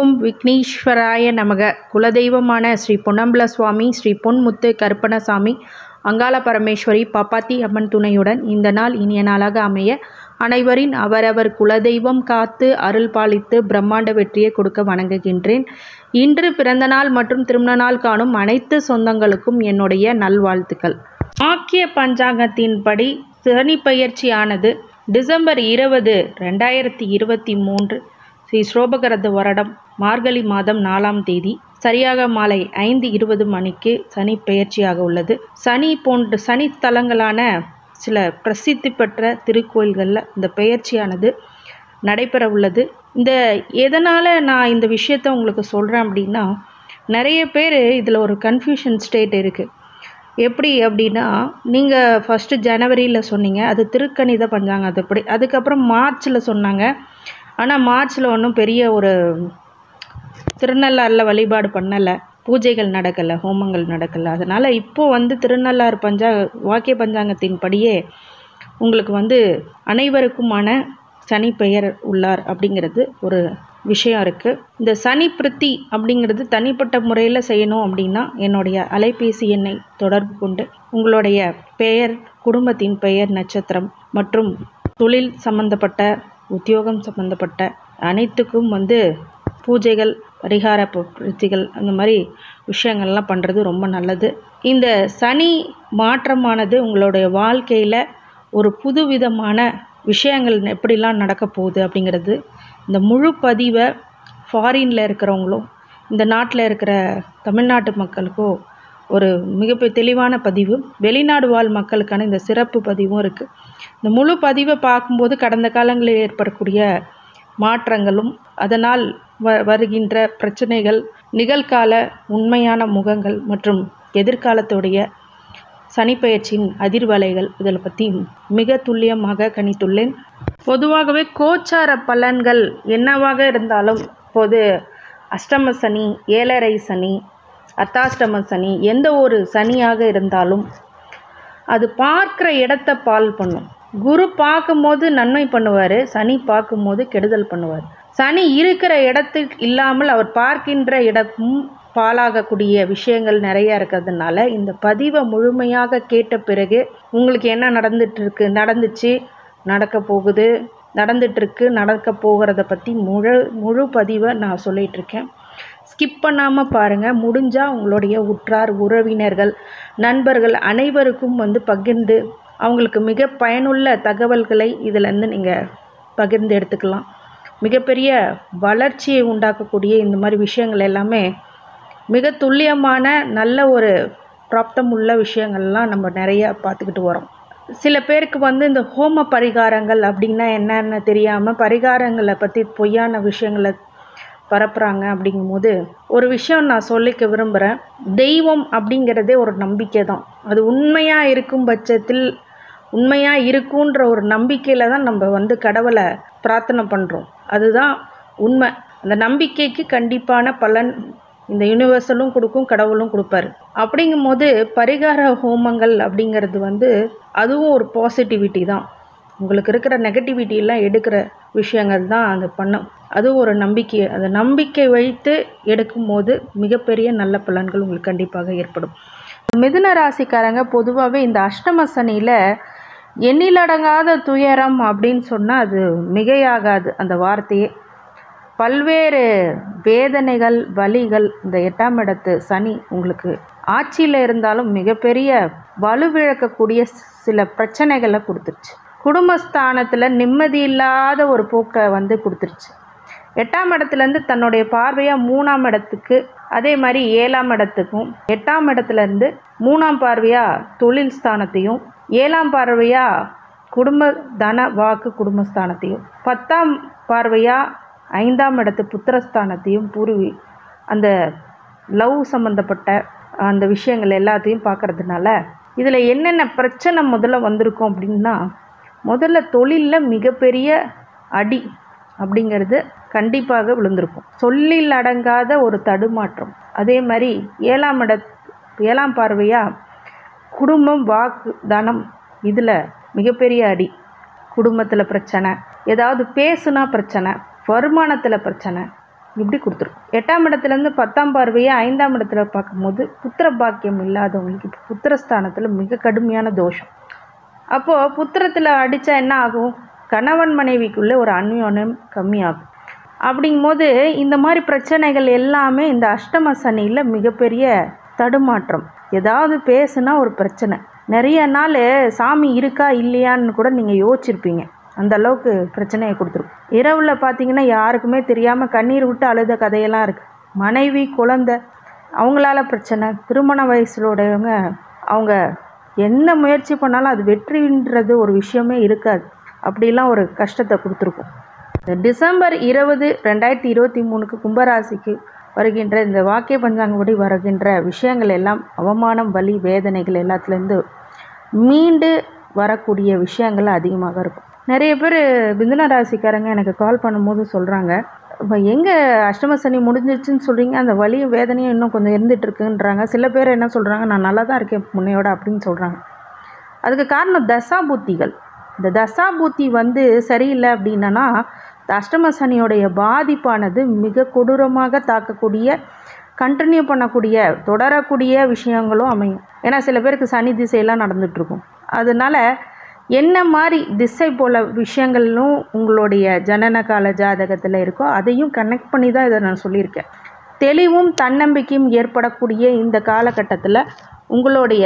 ஓம் விக்னேஸ்வராய நமக குலதெய்வமான ஸ்ரீ பொன்னம்பல சுவாமி ஸ்ரீ பொன்முத்து கருப்பணசாமி அங்காள பரமேஸ்வரி பாப்பாத்தி அம்மன் துணையுடன் இந்த நாள் இனிய நாளாக அமைய அனைவரின் அவரவர் குலதெய்வம் காத்து அருள் பாலித்து பிரம்மாண்ட வெற்றியை கொடுக்க வணங்குகின்றேன் இன்று பிறந்த நாள் மற்றும் திருமண நாள் காணும் அனைத்து சொந்தங்களுக்கும் என்னுடைய நல்வாழ்த்துக்கள் ஆக்கிய பஞ்சாங்கத்தின்படி சனி பயிற்சியானது டிசம்பர் இருபது ரெண்டாயிரத்தி இருபத்தி மூன்று ஸ்ரீ ஸ்ரோபகரத வருடம் மார்கழி மாதம் நாலாம் தேதி சரியாக மாலை ஐந்து இருபது மணிக்கு சனி பெயர்ச்சியாக உள்ளது சனி போன்ற சனி தலங்களான சில பிரசித்தி பெற்ற திருக்கோயில்களில் இந்த பெயர்ச்சியானது நடைபெற உள்ளது இந்த எதனால் நான் இந்த விஷயத்த உங்களுக்கு சொல்கிறேன் அப்படின்னா நிறைய பேர் இதில் ஒரு கன்ஃபியூஷன் ஸ்டேட் இருக்குது எப்படி அப்படின்னா நீங்கள் ஃபஸ்ட்டு ஜனவரியில் சொன்னீங்க அது திருக்கணித பஞ்சாங்கத்தப்படி அதுக்கப்புறம் மார்ச்சில் சொன்னாங்க ஆனால் மார்ச்சில் ஒன்றும் பெரிய ஒரு திருநள்ளாறில் வழிபாடு பண்ணலை பூஜைகள் நடக்கலை ஹோமங்கள் நடக்கலை அதனால் இப்போது வந்து திருநள்ளாறு பஞ்சா வாக்கிய பஞ்சாங்கத்தின் படியே உங்களுக்கு வந்து அனைவருக்குமான சனி பெயர் உள்ளார் அப்படிங்கிறது ஒரு விஷயம் இருக்குது இந்த சனி பிரித்தி அப்படிங்கிறது தனிப்பட்ட முறையில் செய்யணும் அப்படின்னா என்னுடைய அலைபேசி எண்ணை தொடர்பு கொண்டு உங்களுடைய பெயர் குடும்பத்தின் பெயர் நட்சத்திரம் மற்றும் தொழில் சம்பந்தப்பட்ட உத்தியோகம் சம்பந்தப்பட்ட அனைத்துக்கும் வந்து பூஜைகள் பரிகார பிரத்திகள் அந்த மாதிரி விஷயங்கள்லாம் பண்ணுறது ரொம்ப நல்லது இந்த சனி மாற்றமானது உங்களுடைய வாழ்க்கையில் ஒரு புதுவிதமான விஷயங்கள் எப்படிலாம் நடக்க போகுது அப்படிங்கிறது இந்த முழு பதிவை ஃபாரினில் இருக்கிறவங்களும் இந்த நாட்டில் இருக்கிற தமிழ்நாட்டு மக்களுக்கோ ஒரு மிக தெளிவான பதிவு வெளிநாடு வாழ் மக்களுக்கான இந்த சிறப்பு பதிவும் இருக்குது இந்த முழு பதிவை பார்க்கும்போது கடந்த காலங்களில் ஏற்படக்கூடிய மாற்றங்களும் அதனால் வ வருகின்ற பிரச்சனைகள் நிகழ்கால உண்மையான முகங்கள் மற்றும் எதிர்காலத்துடைய சனிப்பெயர்ச்சியின் அதிர்வலைகள் இதில் பற்றி மிக துல்லியமாக கணித்துள்ளேன் பொதுவாகவே கோச்சார பலன்கள் என்னவாக இருந்தாலும் இப்போது அஷ்டம சனி ஏழரை சனி அர்த்தாஷ்டம சனி எந்த ஒரு சனியாக இருந்தாலும் அது பார்க்குற இடத்த பால் பண்ணும் குரு பார்க்கும்போது நன்மை பண்ணுவார் சனி பார்க்கும்போது கெடுதல் பண்ணுவார் சனி இருக்கிற இடத்துக்கு இல்லாமல் அவர் பார்க்கின்ற இடமும் பாலாகக்கூடிய விஷயங்கள் நிறையா இருக்கிறதுனால இந்த பதிவை முழுமையாக கேட்ட பிறகு உங்களுக்கு என்ன நடந்துட்டுருக்கு நடந்துச்சு நடக்க போகுது நடந்துட்டுருக்கு நடக்க போகிறத பற்றி முழு முழு பதிவை நான் சொல்லிகிட்ருக்கேன் ஸ்கிப் பண்ணாமல் பாருங்கள் முடிஞ்சால் உங்களுடைய உற்றார் உறவினர்கள் நண்பர்கள் அனைவருக்கும் வந்து பகிர்ந்து அவங்களுக்கு மிக பயனுள்ள தகவல்களை இதிலேருந்து நீங்கள் பகிர்ந்து எடுத்துக்கலாம் மிகப்பெரிய வளர்ச்சியை உண்டாக்கக்கூடிய இந்த மாதிரி விஷயங்கள் எல்லாமே மிக துல்லியமான நல்ல ஒரு பிராப்தம் உள்ள விஷயங்கள்லாம் நம்ம நிறைய பார்த்துக்கிட்டு வரோம் சில பேருக்கு வந்து இந்த ஹோம பரிகாரங்கள் அப்படின்னா என்னென்னு தெரியாமல் பரிகாரங்களை பற்றி பொய்யான விஷயங்களை பரப்புகிறாங்க அப்படிங்கும்போது ஒரு விஷயம் நான் சொல்லிக்க விரும்புகிறேன் தெய்வம் அப்படிங்கிறதே ஒரு நம்பிக்கை தான் அது உண்மையாக இருக்கும் பட்சத்தில் உண்மையாக இருக்குன்ற ஒரு நம்பிக்கையில் தான் நம்ம வந்து கடவுளை பிரார்த்தனை பண்ணுறோம் அதுதான் உண்மை அந்த நம்பிக்கைக்கு கண்டிப்பான பலன் இந்த யூனிவர்சலும் கொடுக்கும் கடவுளும் கொடுப்பாரு அப்படிங்கும்போது பரிகார ஹோமங்கள் அப்படிங்கிறது வந்து அதுவும் ஒரு பாசிட்டிவிட்டி தான் உங்களுக்கு இருக்கிற நெகட்டிவிட்டியெல்லாம் எடுக்கிற விஷயங்கள் தான் அது பண்ணும் அது ஒரு நம்பிக்கை அந்த நம்பிக்கை வைத்து எடுக்கும்போது மிகப்பெரிய நல்ல பலன்கள் உங்களுக்கு கண்டிப்பாக ஏற்படும் மிதுன ராசிக்காரங்க பொதுவாகவே இந்த அஷ்டம சனியில் எண்ணிலடங்காத துயரம் அப்படின்னு சொன்னால் அது மிகையாகாது அந்த வார்த்தையே பல்வேறு வேதனைகள் வலிகள் இந்த எட்டாம் இடத்து சனி உங்களுக்கு ஆட்சியில் இருந்தாலும் மிகப்பெரிய வலுவிழக்கக்கூடிய சில பிரச்சனைகளை கொடுத்துருச்சு குடும்பஸ்தானத்தில் நிம்மதி இல்லாத ஒரு போக்கை வந்து கொடுத்துருச்சு எட்டாம் இடத்துலேருந்து தன்னுடைய பார்வையாக மூணாம் இடத்துக்கு அதே மாதிரி ஏழாம் இடத்துக்கும் எட்டாம் இடத்துலேருந்து மூணாம் பார்வையாக தொழில் ஸ்தானத்தையும் ஏழாம் பார்வையாக குடும்ப தன வாக்கு குடும்பஸ்தானத்தையும் பத்தாம் பார்வையாக ஐந்தாம் இடத்து புத்திரஸ்தானத்தையும் பூர்வி அந்த லவ் சம்மந்தப்பட்ட அந்த விஷயங்கள் எல்லாத்தையும் பார்க்கறதுனால இதில் என்னென்ன பிரச்சனை முதல்ல வந்திருக்கும் அப்படின்னா முதல்ல தொழிலில் மிகப்பெரிய அடி அப்படிங்கிறது கண்டிப்பாக விழுந்திருக்கும் சொல்லில் அடங்காத ஒரு தடுமாற்றம் அதே மாதிரி ஏழாம் இட ஏழாம் பார்வையாக குடும்பம் வாக்கு தனம் இதில் மிகப்பெரிய அடி குடும்பத்தில் பிரச்சனை ஏதாவது பேசுனா பிரச்சனை வருமானத்தில் பிரச்சனை இப்படி கொடுத்துரும் எட்டாம் இடத்துலேருந்து பத்தாம் பார்வையை ஐந்தாம் இடத்துல பார்க்கும்போது புத்திர பாக்கியம் இல்லாதவங்களுக்கு இப்போ புத்திரஸ்தானத்தில் மிக கடுமையான தோஷம் அப்போது புத்திரத்தில் அடித்தா என்ன ஆகும் கணவன் மனைவிக்குள்ளே ஒரு அந்யோன்யம் கம்மியாகும் அப்படிங்கும்போது இந்த மாதிரி பிரச்சனைகள் எல்லாமே இந்த அஷ்டம சனியில் மிகப்பெரிய தடுமாற்றம் ஏதாவது பேசுனா ஒரு பிரச்சனை நிறைய நாள் சாமி இருக்கா இல்லையான்னு கூட நீங்கள் யோசிச்சிருப்பீங்க அந்த அளவுக்கு பிரச்சனையை கொடுத்துரும் இரவில் பார்த்தீங்கன்னா யாருக்குமே தெரியாமல் கண்ணீர் விட்டு அழுத கதையெல்லாம் இருக்குது மனைவி குழந்தை அவங்களால பிரச்சனை திருமண வயசுலோடையவங்க அவங்க என்ன முயற்சி பண்ணாலும் அது வெற்றின்றது ஒரு விஷயமே இருக்காது அப்படிலாம் ஒரு கஷ்டத்தை கொடுத்துருக்கும் இந்த டிசம்பர் இருபது ரெண்டாயிரத்தி இருபத்தி மூணுக்கு கும்பராசிக்கு வருகின்ற இந்த வாக்கிய பஞ்சாங்கப்படி வருகின்ற விஷயங்கள் எல்லாம் அவமானம் வலி வேதனைகள் எல்லாத்துலேருந்து மீண்டு வரக்கூடிய விஷயங்கள் அதிகமாக இருக்கும் நிறைய பேர் மிதுன ராசிக்காரங்க எனக்கு கால் பண்ணும்போது சொல்கிறாங்க இப்போ எங்கே அஷ்டம சனி முடிஞ்சிருச்சுன்னு சொல்கிறீங்க அந்த வலியும் வேதனையும் இன்னும் கொஞ்சம் இருந்துட்டு இருக்குன்றாங்க சில பேர் என்ன சொல்கிறாங்க நான் நல்லா தான் இருக்கேன் முன்னையோட அப்படின்னு சொல்கிறாங்க அதுக்கு காரணம் தசா புத்திகள் இந்த தசா புத்தி வந்து சரியில்லை அப்படின்னா இந்த அஷ்டம சனியோடைய பாதிப்பானது மிக கொடூரமாக தாக்கக்கூடிய கண்டினியூ பண்ணக்கூடிய தொடரக்கூடிய விஷயங்களும் அமையும் ஏன்னா சில பேருக்கு சனி திசையெல்லாம் நடந்துகிட்ருக்கும் அதனால் என்ன மாதிரி திசை போல விஷயங்களும் உங்களுடைய ஜனன கால ஜாதகத்தில் இருக்கோ அதையும் கனெக்ட் பண்ணி தான் இதை நான் சொல்லியிருக்கேன் தெளிவும் தன்னம்பிக்கையும் ஏற்படக்கூடிய இந்த காலகட்டத்தில் உங்களுடைய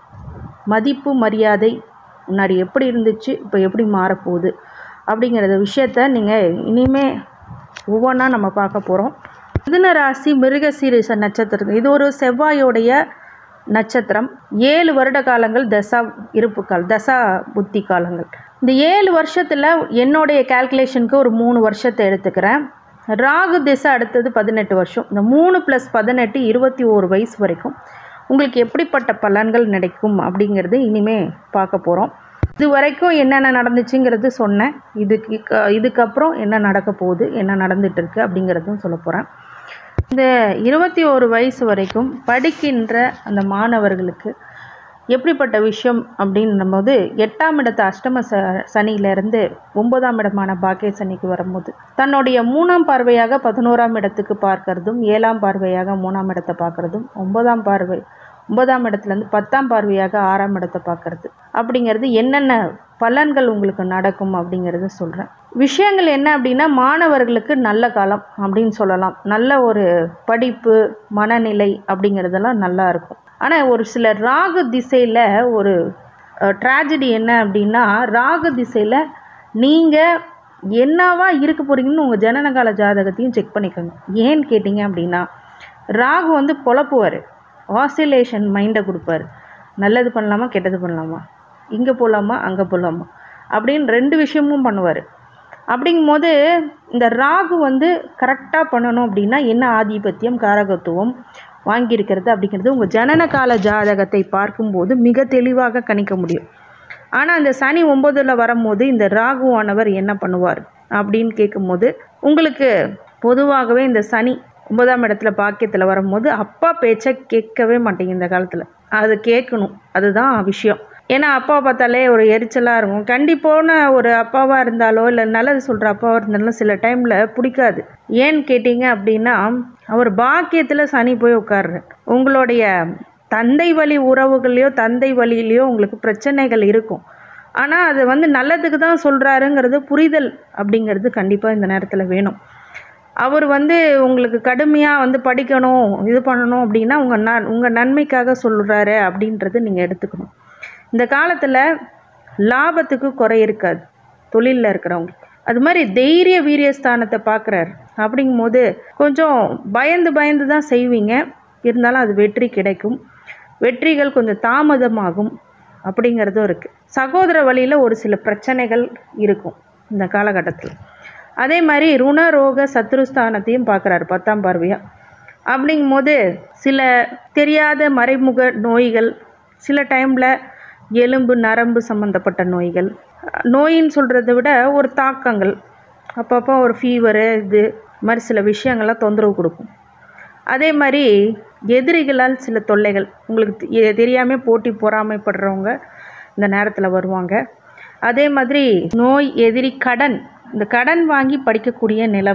மதிப்பு மரியாதை முன்னாடி எப்படி இருந்துச்சு இப்போ எப்படி மாறப்போகுது அப்படிங்கிறத விஷயத்த நீங்கள் இனிமே ஒவ்வொன்றா நம்ம பார்க்க போகிறோம் மிதுன ராசி மிருகசீரிச நட்சத்திரம் இது ஒரு செவ்வாயோடைய நட்சத்திரம் ஏழு வருட காலங்கள் தசா இருப்பு கால் தசா புத்தி காலங்கள் இந்த ஏழு வருஷத்தில் என்னுடைய கால்குலேஷனுக்கு ஒரு மூணு வருஷத்தை எடுத்துக்கிறேன் ராகு திசை அடுத்தது பதினெட்டு வருஷம் இந்த மூணு ப்ளஸ் பதினெட்டு இருபத்தி ஓரு வயசு வரைக்கும் உங்களுக்கு எப்படிப்பட்ட பலன்கள் கிடைக்கும் அப்படிங்கிறது இனிமே பார்க்க போகிறோம் இது வரைக்கும் என்னென்ன நடந்துச்சுங்கிறது சொன்னேன் இதுக்கு க- இதுக்கப்புறம் என்ன நடக்க போகுது என்ன நடந்துட்டு இருக்கு அப்படிங்கிறதும் சொல்ல போகிறேன் இந்த இருபத்தி ஓரு வயசு வரைக்கும் படிக்கின்ற அந்த மாணவர்களுக்கு எப்படிப்பட்ட விஷயம் அப்படின்னும் போது எட்டாம் இடத்து அஷ்டம ச சனியிலேருந்து ஒன்பதாம் இடமான பாக்கிய சனிக்கு வரும்போது தன்னுடைய மூணாம் பார்வையாக பதினோராம் இடத்துக்கு பார்க்கறதும் ஏழாம் பார்வையாக மூணாம் இடத்தை பார்க்கறதும் ஒன்பதாம் பார்வை ஒன்பதாம் இடத்துலேருந்து பத்தாம் பார்வையாக ஆறாம் இடத்தை பார்க்கறது அப்படிங்கிறது என்னென்ன பலன்கள் உங்களுக்கு நடக்கும் அப்படிங்கிறத சொல்கிறேன் விஷயங்கள் என்ன அப்படின்னா மாணவர்களுக்கு நல்ல காலம் அப்படின்னு சொல்லலாம் நல்ல ஒரு படிப்பு மனநிலை அப்படிங்கிறதெல்லாம் நல்லா இருக்கும் ஆனால் ஒரு சில ராகு திசையில் ஒரு ட்ராஜடி என்ன அப்படின்னா ராகு திசையில் நீங்கள் என்னவா இருக்க போகிறீங்கன்னு உங்கள் ஜனனகால ஜாதகத்தையும் செக் பண்ணிக்கோங்க ஏன்னு கேட்டிங்க அப்படின்னா ராகு வந்து பொழப்புவார் ஆசிலேஷன் மைண்டை கொடுப்பாரு நல்லது பண்ணலாமா கெட்டது பண்ணலாமா இங்கே போகலாமா அங்கே போகலாமா அப்படின்னு ரெண்டு விஷயமும் பண்ணுவார் அப்படிங்கும்போது இந்த ராகு வந்து கரெக்டாக பண்ணணும் அப்படின்னா என்ன ஆதிபத்தியம் காரகத்துவம் வாங்கியிருக்கிறது அப்படிங்கிறது உங்கள் ஜனன கால ஜாதகத்தை பார்க்கும்போது மிக தெளிவாக கணிக்க முடியும் ஆனால் அந்த சனி ஒம்பதில் வரும்போது இந்த ராகுவானவர் என்ன பண்ணுவார் அப்படின்னு கேட்கும்போது உங்களுக்கு பொதுவாகவே இந்த சனி ஒன்பதாம் இடத்துல பாக்கியத்தில் வரும்போது அப்பா பேச்சை கேட்கவே மாட்டீங்க இந்த காலத்தில் அது கேட்கணும் அதுதான் விஷயம் ஏன்னா அப்பா பார்த்தாலே ஒரு எரிச்சலாக இருக்கும் கண்டிப்பான ஒரு அப்பாவாக இருந்தாலோ இல்லை நல்லது சொல்கிற அப்பாவாக இருந்தாலும் சில டைமில் பிடிக்காது ஏன்னு கேட்டிங்க அப்படின்னா அவர் பாக்கியத்தில் சனி போய் உட்கார்றார் உங்களுடைய தந்தை வழி உறவுகள்லையோ தந்தை வழியிலையோ உங்களுக்கு பிரச்சனைகள் இருக்கும் ஆனால் அது வந்து நல்லதுக்கு தான் சொல்கிறாருங்கிறது புரிதல் அப்படிங்கிறது கண்டிப்பாக இந்த நேரத்தில் வேணும் அவர் வந்து உங்களுக்கு கடுமையாக வந்து படிக்கணும் இது பண்ணணும் அப்படின்னா உங்கள் ந உங்கள் நன்மைக்காக சொல்கிறாரு அப்படின்றது நீங்கள் எடுத்துக்கணும் இந்த காலத்தில் லாபத்துக்கு குறை இருக்காது தொழிலில் இருக்கிறவங்க அது மாதிரி தைரிய வீரியஸ்தானத்தை பார்க்குறாரு அப்படிங்கும்போது கொஞ்சம் பயந்து பயந்து தான் செய்வீங்க இருந்தாலும் அது வெற்றி கிடைக்கும் வெற்றிகள் கொஞ்சம் தாமதமாகும் அப்படிங்கிறதும் இருக்குது சகோதர வழியில் ஒரு சில பிரச்சனைகள் இருக்கும் இந்த காலகட்டத்தில் அதே மாதிரி ருணரோக சத்ருஸ்தானத்தையும் பார்க்குறாரு பத்தாம் பார்வையாக அப்படிங்கும்போது சில தெரியாத மறைமுக நோய்கள் சில டைமில் எலும்பு நரம்பு சம்மந்தப்பட்ட நோய்கள் நோயின்னு சொல்கிறத விட ஒரு தாக்கங்கள் அப்பப்போ ஒரு ஃபீவரு இது மாதிரி சில விஷயங்கள்லாம் தொந்தரவு கொடுக்கும் அதே மாதிரி எதிரிகளால் சில தொல்லைகள் உங்களுக்கு தெ- தெரியாம போட்டி பொறாமைப்படுறவங்க இந்த நேரத்தில் வருவாங்க அதே மாதிரி நோய் எதிரி கடன் இந்த கடன் வாங்கி படிக்கக்கூடிய நிலைமை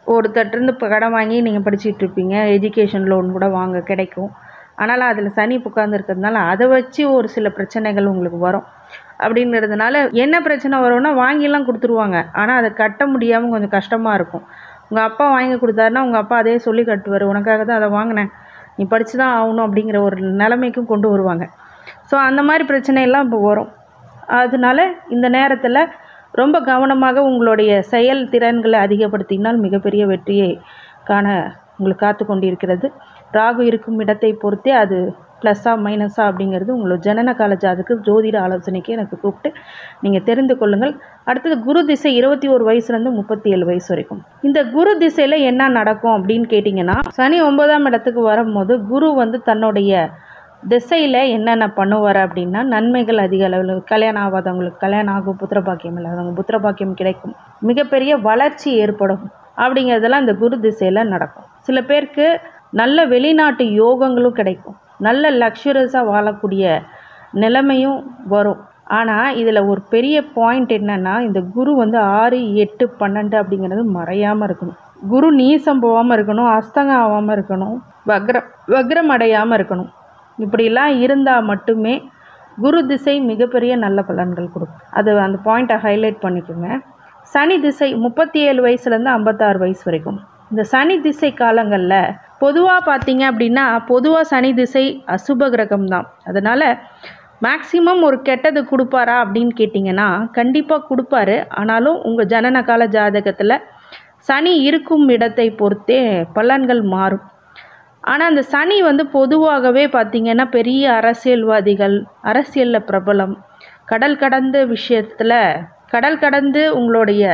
ஒருத்தர்கிட்டருந்து இப்போ கடன் வாங்கி நீங்கள் படிச்சுட்டு இருப்பீங்க எஜுகேஷன் லோன் கூட வாங்க கிடைக்கும் ஆனாலும் அதில் சனி உட்கார்ந்து இருக்கிறதுனால அதை வச்சு ஒரு சில பிரச்சனைகள் உங்களுக்கு வரும் அப்படிங்கிறதுனால என்ன பிரச்சனை வரும்னா வாங்கிலாம் கொடுத்துருவாங்க ஆனால் அதை கட்ட முடியாமல் கொஞ்சம் கஷ்டமாக இருக்கும் உங்கள் அப்பா வாங்கி கொடுத்தாருன்னா உங்கள் அப்பா அதே சொல்லி கட்டுவார் உனக்காக தான் அதை வாங்கினேன் நீ படித்து தான் ஆகணும் அப்படிங்கிற ஒரு நிலைமைக்கும் கொண்டு வருவாங்க ஸோ அந்த மாதிரி பிரச்சனையெல்லாம் இப்போ வரும் அதனால இந்த நேரத்தில் ரொம்ப கவனமாக உங்களுடைய செயல் திறன்களை அதிகப்படுத்தினால் மிகப்பெரிய வெற்றியை காண உங்களுக்கு காத்து கொண்டிருக்கிறது ராகு இருக்கும் இடத்தை பொறுத்தே அது ப்ளஸ்ஸா மைனஸா அப்படிங்கிறது உங்களோட ஜனன கால ஜாதக ஜோதிட ஆலோசனைக்கு எனக்கு கூப்பிட்டு நீங்கள் தெரிந்து கொள்ளுங்கள் அடுத்தது குரு திசை இருபத்தி ஒரு வயசுலேருந்து முப்பத்தி ஏழு வயசு வரைக்கும் இந்த குரு திசையில் என்ன நடக்கும் அப்படின்னு கேட்டிங்கன்னா சனி ஒன்பதாம் இடத்துக்கு வரும்போது குரு வந்து தன்னுடைய திசையில் என்னென்ன பண்ணுவார் அப்படின்னா நன்மைகள் அதிக அளவில் கல்யாணம் ஆகாதவங்களுக்கு கல்யாணம் ஆகும் புத்திர பாக்கியம் இல்லாதவங்க புத்திர பாக்கியம் கிடைக்கும் மிகப்பெரிய வளர்ச்சி ஏற்படும் அப்படிங்கிறதெல்லாம் இந்த குரு திசையில் நடக்கும் சில பேருக்கு நல்ல வெளிநாட்டு யோகங்களும் கிடைக்கும் நல்ல லக்ஸுரியஸாக வாழக்கூடிய நிலைமையும் வரும் ஆனால் இதில் ஒரு பெரிய பாயிண்ட் என்னென்னா இந்த குரு வந்து ஆறு எட்டு பன்னெண்டு அப்படிங்கிறது மறையாமல் இருக்கணும் குரு நீசம் போகாமல் இருக்கணும் அஸ்தங்கம் ஆகாமல் இருக்கணும் வக்ரம் வக்ரம் அடையாமல் இருக்கணும் இப்படிலாம் இருந்தால் மட்டுமே குரு திசை மிகப்பெரிய நல்ல பலன்கள் கொடுக்கும் அது அந்த பாயிண்ட்டை ஹைலைட் பண்ணிக்கோங்க சனி திசை முப்பத்தி ஏழு வயசுலேருந்து ஐம்பத்தாறு வயசு வரைக்கும் இந்த சனி திசை காலங்களில் பொதுவாக பார்த்தீங்க அப்படின்னா பொதுவாக சனி திசை அசுப கிரகம் தான் அதனால் மேக்சிமம் ஒரு கெட்டது கொடுப்பாரா அப்படின்னு கேட்டிங்கன்னா கண்டிப்பாக கொடுப்பாரு ஆனாலும் உங்கள் ஜனன கால ஜாதகத்தில் சனி இருக்கும் இடத்தை பொறுத்தே பலன்கள் மாறும் ஆனால் அந்த சனி வந்து பொதுவாகவே பார்த்திங்கன்னா பெரிய அரசியல்வாதிகள் அரசியலில் பிரபலம் கடல் கடந்த விஷயத்தில் கடல் கடந்து உங்களுடைய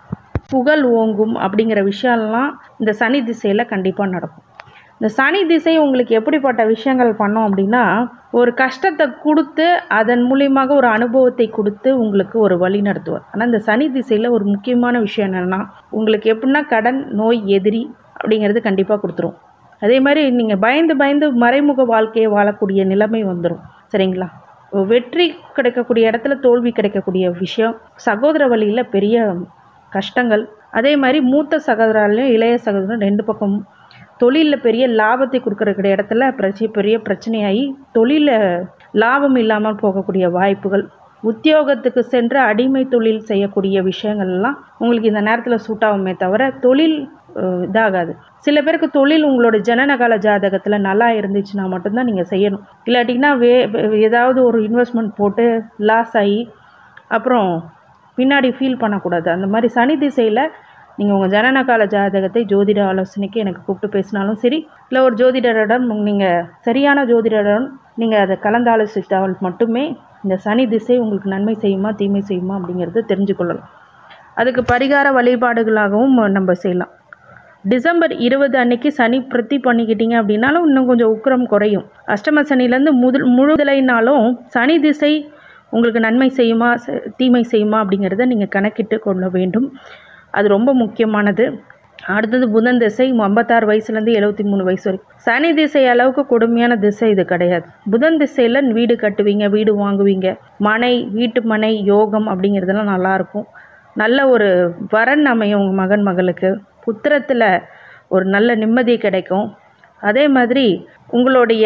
புகழ் ஓங்கும் அப்படிங்கிற விஷயம்லாம் இந்த சனி திசையில் கண்டிப்பாக நடக்கும் இந்த சனி திசை உங்களுக்கு எப்படிப்பட்ட விஷயங்கள் பண்ணோம் அப்படின்னா ஒரு கஷ்டத்தை கொடுத்து அதன் மூலியமாக ஒரு அனுபவத்தை கொடுத்து உங்களுக்கு ஒரு வழி நடத்துவார் ஆனால் இந்த சனி திசையில் ஒரு முக்கியமான விஷயம் என்னென்னா உங்களுக்கு எப்படின்னா கடன் நோய் எதிரி அப்படிங்கிறது கண்டிப்பாக கொடுத்துரும் அதே மாதிரி நீங்கள் பயந்து பயந்து மறைமுக வாழ்க்கையை வாழக்கூடிய நிலைமை வந்துடும் சரிங்களா வெற்றி கிடைக்கக்கூடிய இடத்துல தோல்வி கிடைக்கக்கூடிய விஷயம் சகோதர வழியில் பெரிய கஷ்டங்கள் அதே மாதிரி மூத்த சகோதராலையும் இளைய சகோதரன் ரெண்டு பக்கமும் தொழிலில் பெரிய லாபத்தை கொடுக்குற இடத்துல பிரச்சனை பெரிய பிரச்சனையாகி தொழிலில் லாபம் இல்லாமல் போகக்கூடிய வாய்ப்புகள் உத்தியோகத்துக்கு சென்று அடிமை தொழில் செய்யக்கூடிய விஷயங்கள்லாம் உங்களுக்கு இந்த நேரத்தில் சூட் ஆகுமே தவிர தொழில் அஹ், இதாகாது சில பேருக்கு தொழில் உங்களோட ஜனனகால ஜாதகத்தில் நல்லா இருந்துச்சுன்னா மட்டும்தான் நீங்கள் செய்யணும் இல்லாட்டிங்கன்னா வே வே- ஏதாவது ஒரு இன்வெஸ்ட்மெண்ட் போட்டு லாஸ் ஆகி அப்புறம் பின்னாடி ஃபீல் பண்ணக்கூடாது அந்த மாதிரி சனி திசையில் நீங்கள் உங்கள் ஜனனகால ஜாதகத்தை ஜோதிட ஆலோசனைக்கு எனக்கு கூப்பிட்டு பேசினாலும் சரி இல்லை ஒரு ஜோதிடரிடம் நீங்கள் சரியான ஜோதிடரிடம் நீங்கள் அதை கலந்தாலோசித்தால் மட்டுமே இந்த சனி திசை உங்களுக்கு நன்மை செய்யுமா தீமை செய்யுமா அப்படிங்கிறத தெரிஞ்சு கொள்ளலாம் அதுக்கு பரிகார வழிபாடுகளாகவும் நம்ம செய்யலாம் டிசம்பர் இருபது அன்னைக்கு சனி பிரத்தி பண்ணிக்கிட்டீங்க அப்படின்னாலும் இன்னும் கொஞ்சம் உக்கிரம் குறையும் அஷ்டம சனிலேருந்து முதல் முழுதலைனாலும் சனி திசை உங்களுக்கு நன்மை செய்யுமா ச- தீமை செய்யுமா அப்படிங்கிறத நீங்கள் கணக்கிட்டு கொள்ள வேண்டும் அது ரொம்ப முக்கியமானது அடுத்தது புதன் திசை ஐம்பத்தாறு வயசுலேருந்து எழுபத்தி மூணு வயசு வரைக்கும் சனி திசை அளவுக்கு கொடுமையான திசை இது கிடையாது புதன் திசையில் வீடு கட்டுவீங்க வீடு வாங்குவீங்க மனை வீட்டு மனை யோகம் அப்படிங்கிறதெல்லாம் நல்லாயிருக்கும் நல்ல ஒரு வரன் அமையும் உங்கள் மகன் மகளுக்கு புத்திரத்தில் ஒரு நல்ல நிம்மதி கிடைக்கும் அதே மாதிரி உங்களுடைய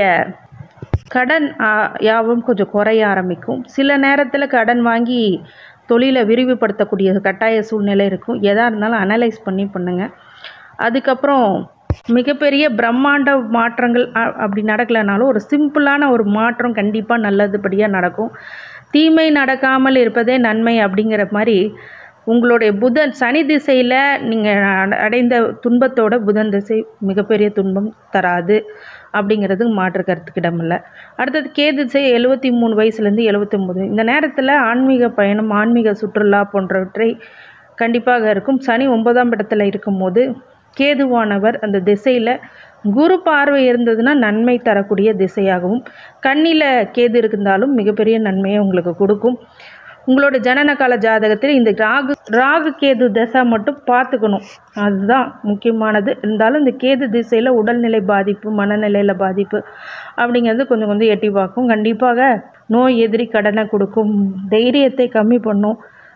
கடன் ஆ, யாவும் கொஞ்சம் குறைய ஆரம்பிக்கும் சில நேரத்தில் கடன் வாங்கி தொழிலை விரிவுபடுத்தக்கூடிய கட்டாய சூழ்நிலை இருக்கும் எதாக இருந்தாலும் அனலைஸ் பண்ணி பண்ணுங்கள் அதுக்கப்புறம் மிகப்பெரிய பிரம்மாண்ட மாற்றங்கள் அ- அப்படி நடக்கலைனாலும் ஒரு சிம்பிளான ஒரு மாற்றம் கண்டிப்பாக நல்லதுபடியாக நடக்கும் தீமை நடக்காமல் இருப்பதே நன்மை அப்படிங்கிற மாதிரி உங்களுடைய புதன் சனி திசையில் நீங்கள் அடைந்த துன்பத்தோட புதன் திசை மிகப்பெரிய துன்பம் தராது அப்படிங்கிறது மாற்று கருத்துக்கு இடமில்லை அடுத்தது கேது திசை எழுபத்தி மூணு வயசுலேருந்து எழுபத்தொம்போது இந்த நேரத்தில் ஆன்மீக பயணம் ஆன்மீக சுற்றுலா போன்றவற்றை கண்டிப்பாக இருக்கும் சனி ஒன்பதாம் இடத்துல இருக்கும்போது கேதுவானவர் அந்த திசையில் குரு பார்வை இருந்ததுன்னா நன்மை தரக்கூடிய திசையாகவும் கண்ணில் கேது இருந்தாலும் மிகப்பெரிய நன்மையை உங்களுக்கு கொடுக்கும் உங்களோட ஜனன கால ஜாதகத்தில் இந்த ராகு ராகு கேது திசை மட்டும் பார்த்துக்கணும் அதுதான் முக்கியமானது இருந்தாலும் இந்த கேது திசையில் உடல்நிலை பாதிப்பு மனநிலையில் பாதிப்பு அப்படிங்கிறது கொஞ்சம் கொஞ்சம் எட்டி பார்க்கும் கண்டிப்பாக நோய் எதிரி கடனை கொடுக்கும் தைரியத்தை கம்மி பண்ணும்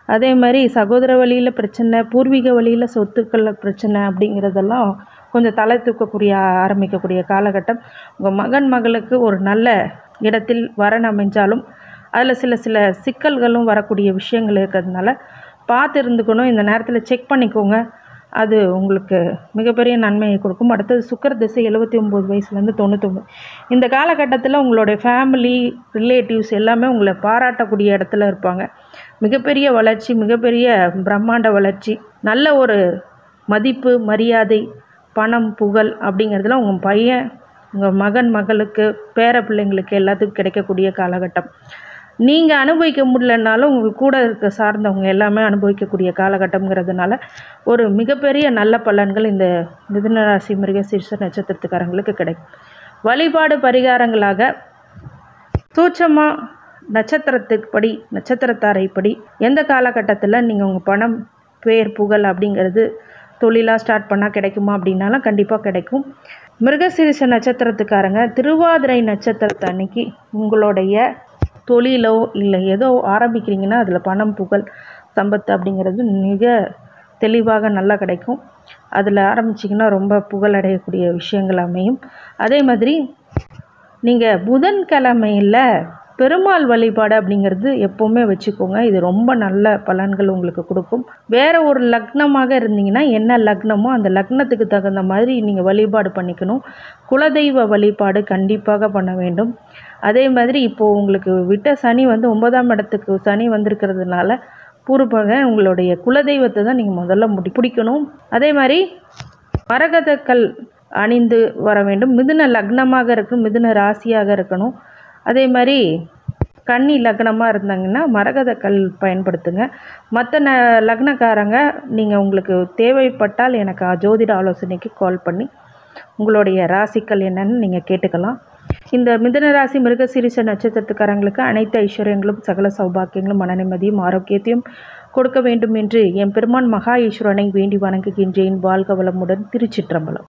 அதே மாதிரி சகோதர வழியில் பிரச்சனை பூர்வீக வழியில் சொத்துக்களில் பிரச்சனை அப்படிங்கிறதெல்லாம் கொஞ்சம் தலை தூக்கக்கூடிய ஆரம்பிக்கக்கூடிய காலகட்டம் உங்கள் மகன் மகளுக்கு ஒரு நல்ல இடத்தில் வரன் அமைஞ்சாலும் அதில் சில சில சிக்கல்களும் வரக்கூடிய விஷயங்கள் இருக்கிறதுனால பார்த்து இருந்துக்கணும் இந்த நேரத்தில் செக் பண்ணிக்கோங்க அது உங்களுக்கு மிகப்பெரிய நன்மையை கொடுக்கும் அடுத்தது சுக்கர திசை எழுபத்தி ஒம்பது வயசுலேருந்து தொண்ணூத்தொம்பது இந்த காலகட்டத்தில் உங்களுடைய ஃபேமிலி ரிலேட்டிவ்ஸ் எல்லாமே உங்களை பாராட்டக்கூடிய இடத்துல இருப்பாங்க மிகப்பெரிய வளர்ச்சி மிகப்பெரிய பிரம்மாண்ட வளர்ச்சி நல்ல ஒரு மதிப்பு மரியாதை பணம் புகழ் அப்படிங்கிறதுல உங்கள் பையன் உங்கள் மகன் மகளுக்கு பேர பிள்ளைங்களுக்கு எல்லாத்துக்கும் கிடைக்கக்கூடிய காலகட்டம் நீங்கள் அனுபவிக்க முடியலனாலும் உங்கள் கூட இருக்க சார்ந்தவங்க எல்லாமே அனுபவிக்கக்கூடிய காலகட்டம்ங்கிறதுனால ஒரு மிகப்பெரிய நல்ல பலன்கள் இந்த மிதுனராசி மிருகசீர்ஷ நட்சத்திரத்துக்காரங்களுக்கு கிடைக்கும் வழிபாடு பரிகாரங்களாக சூட்சமாக நட்சத்திரத்துப்படி நட்சத்திரத்தாரைப்படி எந்த காலகட்டத்தில் நீங்கள் உங்கள் பணம் பேர் புகழ் அப்படிங்கிறது தொழிலாக ஸ்டார்ட் பண்ணால் கிடைக்குமா அப்படின்னாலும் கண்டிப்பாக கிடைக்கும் மிருகசீரிஷ நட்சத்திரத்துக்காரங்க திருவாதிரை நட்சத்திரத்தை அன்னைக்கு உங்களுடைய தொழிலோ இல்லை ஏதோ ஆரம்பிக்கிறீங்கன்னா அதில் பணம் புகழ் சம்பத்து அப்படிங்கிறது மிக தெளிவாக நல்லா கிடைக்கும் அதில் ஆரம்பிச்சிங்கன்னா ரொம்ப புகழ் அடையக்கூடிய விஷயங்கள் அமையும் அதே மாதிரி நீங்கள் புதன்கிழமையில் பெருமாள் வழிபாடு அப்படிங்கிறது எப்போவுமே வச்சுக்கோங்க இது ரொம்ப நல்ல பலன்கள் உங்களுக்கு கொடுக்கும் வேறு ஒரு லக்னமாக இருந்தீங்கன்னா என்ன லக்னமோ அந்த லக்னத்துக்கு தகுந்த மாதிரி நீங்கள் வழிபாடு பண்ணிக்கணும் குலதெய்வ வழிபாடு கண்டிப்பாக பண்ண வேண்டும் அதே மாதிரி இப்போது உங்களுக்கு விட்ட சனி வந்து ஒன்பதாம் இடத்துக்கு சனி வந்திருக்கிறதுனால பூர்வக உங்களுடைய குலதெய்வத்தை தான் நீங்கள் முதல்ல முடி பிடிக்கணும் அதே மாதிரி மரகதக்கல் அணிந்து வர வேண்டும் மிதுன லக்னமாக இருக்கணும் மிதுன ராசியாக இருக்கணும் அதே மாதிரி கன்னி லக்னமாக இருந்தாங்கன்னா மரகத கல் பயன்படுத்துங்க மற்ற ந லக்னக்காரங்க நீங்கள் உங்களுக்கு தேவைப்பட்டால் எனக்கு ஜோதிட ஆலோசனைக்கு கால் பண்ணி உங்களுடைய ராசிக்கல் என்னன்னு நீங்கள் கேட்டுக்கலாம் இந்த மிதுன ராசி மிருகசீரிச நட்சத்திரத்துக்காரங்களுக்கு அனைத்து ஐஸ்வர்யங்களும் சகல சௌபாக்கியங்களும் மன நிம்மதியும் ஆரோக்கியத்தையும் கொடுக்க வேண்டும் என்று என் பெருமான் மகா ஈஸ்வரனை வேண்டி வணங்குகின்றேன் வாழ்க வளமுடன் திருச்சிற்றம்பலம்